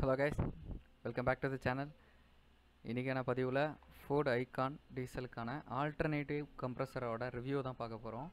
hello guys welcome back to the channel இன்றைக்கான பதிவில் Ford Icon டீசலுக்கான ஆல்டர்னேட்டிவ் கம்ப்ரஸரோட ரிவ்யூ தான் பார்க்க போகிறோம்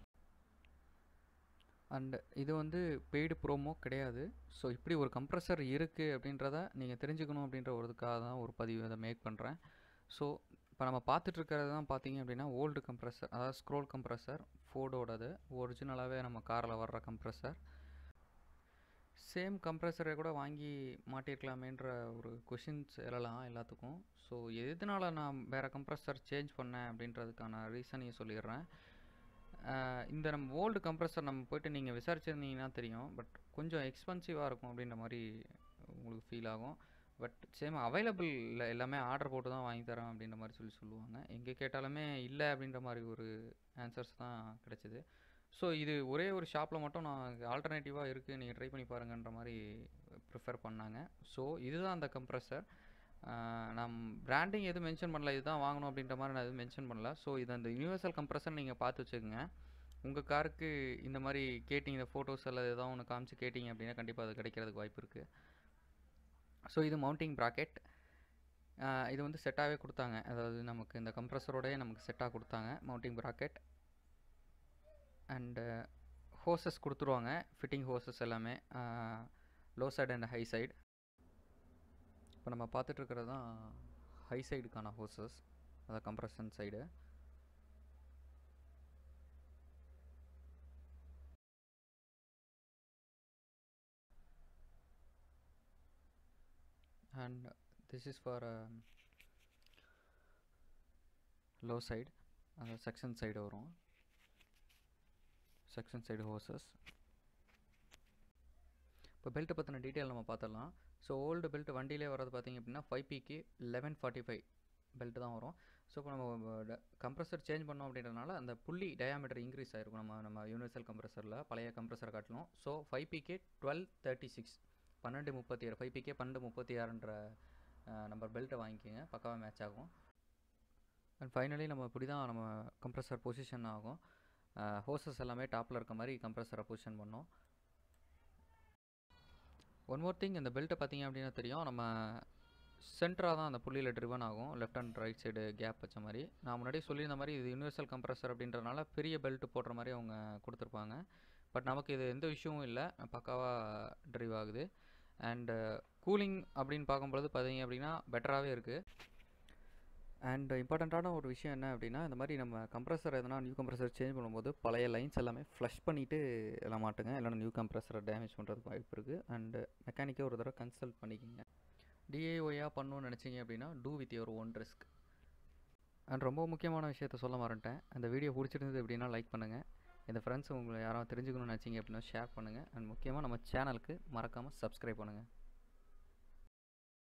அண்ட் இது வந்து பெய்டு ப்ரோமோ கிடையாது ஸோ இப்படி ஒரு கம்ப்ரஸர் இருக்குது அப்படின்றத நீங்கள் தெரிஞ்சுக்கணும் அப்படின்ற ஒரு இதுக்காக தான் ஒரு பதிவு இதை மேக் பண்ணுறேன் ஸோ இப்போ நம்ம பார்த்துட்டு இருக்கிறது தான் பார்த்தீங்க அப்படின்னா ஓல்டு கம்ப்ரஸர் அதாவது ஸ்க்ரோல் கம்ப்ரஸர் ஃபோர்டோடது ஒரிஜினலாகவே நம்ம காரில் வர்ற கம்ப்ரஸர் சேம் கம்ப்ரஸரை கூட வாங்கி மாட்டியிருக்கலாமேன்ற ஒரு கொஷின்ஸ் எழலாம் எல்லாத்துக்கும் ஸோ எதனால் நான் வேறு கம்ப்ரஸர் சேஞ்ச் பண்ணேன் அப்படின்றதுக்கான ரீசனையும் சொல்லிடுறேன் ஆஹ் இந்த நம்ம ஓல்டு கம்ப்ரஸர் நம்ம போயிட்டு நீங்கள் விசாரிச்சிருந்தீங்கன்னா தெரியும் பட் கொஞ்சம் எக்ஸ்பென்சிவாக இருக்கும் அப்படின்ற மாதிரி உங்களுக்கு ஃபீல் ஆகும் பட் சேம் அவைலபிள் இல்லை எல்லாமே ஆர்டர் போட்டு தான் வாங்கி தரேன் அப்படின்ற மாதிரி சொல்லி சொல்லுவாங்க எங்கே கேட்டாலுமே இல்லை அப்படின்ற மாதிரி ஒரு ஆன்சர்ஸ் தான் கிடச்சிது ஸோ இது ஒரே ஒரு ஷாப்பில் மட்டும் நான் ஆல்டர்னேட்டிவாக இருக்குது நீங்கள் ட்ரை பண்ணி பாருங்கன்ற மாதிரி ப்ரிஃபர் பண்ணாங்க ஸோ இதுதான் அந்த கம்ப்ரஸர் நான் பிராண்டிங் எதுவும் மென்ஷன் பண்ணல இதுதான் வாங்கணும் அப்படின்ற மாதிரி நான் எதுவும் மென்ஷன் பண்ணல ஸோ இது அந்த யூனிவர்சல் கம்ப்ரஸர் நீங்கள் பார்த்து வச்சுக்கோங்க உங்கள் காருக்கு இந்த மாதிரி கேட்டிங்க இந்த ஃபோட்டோஸ் எல்லாம் ஏதாவது ஒன்று காமிச்சு கேட்டிங்க அப்படின்னா கண்டிப்பாக அது கிடைக்கிறதுக்கு வாய்ப்பு இருக்குது ஸோ இது மவுண்டிங் ப்ராக்கெட் இது வந்து செட்டாகவே கொடுத்தாங்க அதாவது நமக்கு இந்த கம்ப்ரஸரோடய நமக்கு செட்டாக கொடுத்தாங்க மவுண்டிங் ப்ராக்கெட் அண்டு ஹோசஸ் கொடுத்துருவாங்க ஃபிட்டிங் ஹோசஸ் எல்லாமே low side and high side இப்போ நம்ம பார்த்துட்ருக்கிறது தான் ஹை சைடுக்கான ஹோசஸ் அதாவது compression side and this is for low side அந்த செக்ஷன் சைடு வரும் செக்ஷன் சைடு ஹோசஸ் இப்போ பெல்ட்டை பற்றின டீட்டெயில் நம்ம பார்த்துடலாம் ஸோ ஓல்டு பெல்ட் வண்டியிலே வர்றது பார்த்திங்க அப்படின்னா ஃபைவ் பிக்கு லெவன் ஃபார்ட்டி ஃபைவ் பெல்ட் தான் வரும் ஸோ இப்போ நம்ம கம்ப்ரஸர் சேஞ்ச் பண்ணோம் அப்படின்றதுனால அந்த புள்ளி டயாமீட்டர் இன்க்ரீஸ் ஆகிருக்கும் நம்ம நம்ம யூனிவர்சல் கம்ப்ரஸரில் பழைய கம்ப்ரஸர் காட்டணும் so five PK twelve thirty six பன்னெண்டு முப்பத்தி ஆறு ஃபைவ் பிகே பன்னெண்டு முப்பத்தி ஆறுன்ற நம்பர் பெல்ட்டை வாங்கிக்கோங்க பக்காவாக மேட்ச் ஆகும் அண்ட் ஃபைனலி நம்ம இப்படி தான் நம்ம கம்ப்ரஸர் பொசிஷன் ஆகும் ஹோசஸ் எல்லாமே டாப்பில் இருக்க மாதிரி கம்ப்ரஸரை பொசிஷன் பண்ணோம் ஒன் மோர் திங் இந்த பெல்ட்டை பார்த்தீங்க அப்படின்னா தெரியும் நம்ம சென்டராக தான் அந்த புள்ளியில் ட்ரிவன் ஆகும் left and right side gap வச்ச மாதிரி நான் முன்னாடி சொல்லியிருந்த மாதிரி இது யூனிவர்சல் கம்ப்ரஸர் அப்படின்றதுனால பெரிய பெல்ட் போடுற மாதிரி அவங்க கொடுத்துருப்பாங்க பட் நமக்கு இது எந்த விஷயமும் இல்லை பக்காவாக ட்ரைவ் ஆகுது அண்டு கூலிங் அப்படின்னு பார்க்கும்பொழுது பார்த்தீங்க அப்படின்னா பெட்டராகவே இருக்குது அண்ட் இம்பார்ட்டண்ட்டான ஒரு விஷயம் என்ன அப்படின்னா இந்த மாதிரி நம்ம கம்ப்ரஸர் எதனா நியூ கம்ப்ரஸர் சேஞ்ச் பண்ணும்போது பழைய லைன்ஸ் எல்லாமே ஃப்ளஷ் பண்ணிவிட்டு எல்லாம் மாட்டுங்க இல்லைனா நியூ கம்ப்ரஸரை டேமேஜ் பண்ணுறதுக்கு வாய்ப்பு இருக்குது அண்டு மெக்கானிக்கே ஒரு தடவை கன்சல்ட் பண்ணிக்கிங்க டிஏஒயாக பண்ணணும்னு நினச்சிங்க அப்படின்னா do with your own risk and ரொம்ப முக்கியமான விஷயத்த சொல்ல மாட்டேன் அந்த வீடியோ பிடிச்சிருந்தது அப்படின்னா லைக் பண்ணுங்கள் இந்த ஃப்ரெண்ட்ஸ் உங்களை யாராவது தெரிஞ்சுக்கணும்னு நினச்சிங்க அப்படின்னா ஷேர் பண்ணுங்கள் அண்ட் முக்கியமாக நம்ம சேனலுக்கு மறக்காமல் சப்ஸ்கிரைப் பண்ணுங்கள்